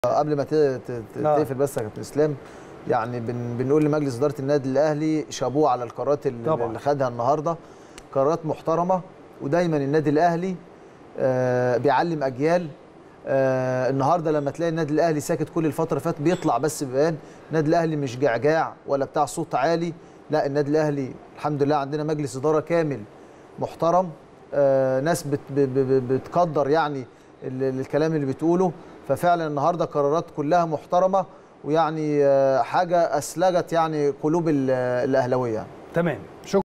قبل ما ت- ت- ت- آه. تقفل بس يا كابتن اسلام يعني بن بنقول لمجلس اداره النادي الاهلي شابوه على القرارات اللي, طبعاً. اللي خدها النهارده قرارات محترمه ودايما النادي الاهلي آه بيعلم اجيال آه النهارده لما تلاقي النادي الاهلي ساكت كل الفتره اللي فاتت بيطلع بس بيان النادي الاهلي مش جعجاع ولا بتاع صوت عالي لا النادي الاهلي الحمد لله عندنا مجلس اداره كامل محترم آه ناس بت ب- ب- ب- بتقدر يعني ال- الكلام اللي بتقوله ففعلا النهارده قرارات كلها محترمه ويعني آه، حاجه اسلجت يعني قلوب ال- الاهلاويه تمام شكرا